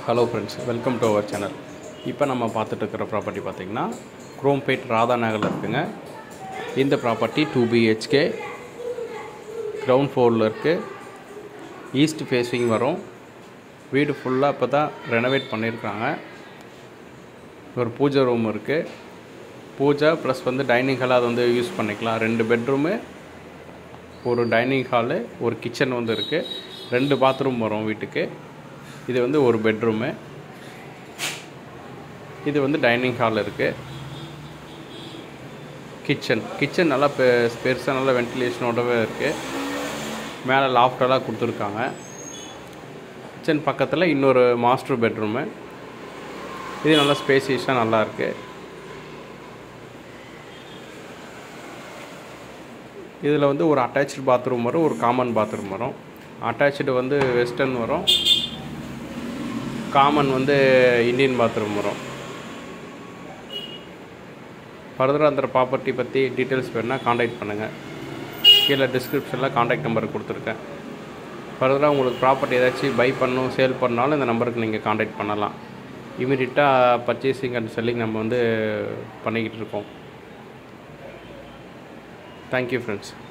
hello friends welcome to our channel இப்போ நம்ம பார்த்துட்டு இருக்கிற ப்ராப்பர்ட்டி பார்த்திங்கன்னா குரோம்பேட் ராதா நகரில் இருக்குங்க இந்த ப்ராப்பர்ட்டி டூ பிஹெச்கே கிரவுண்ட் ஃப்ளோரில் இருக்குது ஈஸ்ட் ஃபேஸிங் வரும் வீடு ஃபுல்லாக இப்போ தான் ரெனோவேட் பண்ணியிருக்காங்க ஒரு பூஜை ரூம் இருக்குது பூஜை ப்ளஸ் வந்து டைனிங் ஹால் அதை வந்து யூஸ் பண்ணிக்கலாம் ரெண்டு பெட்ரூமு ஒரு டைனிங் ஹாலு ஒரு கிச்சன் வந்து இருக்குது ரெண்டு பாத்ரூம் வரும் வீட்டுக்கு இது வந்து ஒரு பெட்ரூமு இது வந்து டைனிங் ஹால் இருக்குது கிச்சன் கிச்சன் நல்லா பெ பெருசாக நல்லா வென்டிலேஷனோடவே இருக்குது மேலே லாஃப்டெல்லாம் கொடுத்துருக்காங்க கிச்சன் பக்கத்தில் இன்னொரு மாஸ்டர் பெட்ரூமு இது நல்லா ஸ்பேசியஸாக நல்லா இருக்குது இதில் வந்து ஒரு அட்டாச்சு பாத்ரூம் வரும் ஒரு காமன் பாத்ரூம் வரும் அட்டாச்சு வந்து வெஸ்டர்ன் வரும் காமன் வந்து இந்தியன் பாத்ரூம் வரும் ஃபர்தராக அந்த ப்ராப்பர்ட்டி பற்றி டீட்டெயில்ஸ் வேணால் காண்டாக்ட் பண்ணுங்கள் கீழே டிஸ்கிரிப்ஷனில் காண்டாக்ட் நம்பர் கொடுத்துருக்கேன் ஃபர்தராக உங்களுக்கு ப்ராப்பர்ட்டி ஏதாச்சும் பை பண்ணணும் சேல் பண்ணாலும் இந்த நம்பருக்கு நீங்கள் காண்டாக்ட் பண்ணலாம் இமீடியட்டாக பர்ச்சேசிங் அண்ட் செல்லிங் நம்ம வந்து பண்ணிக்கிட்டு இருக்கோம் தேங்க்யூ ஃப்ரெண்ட்ஸ்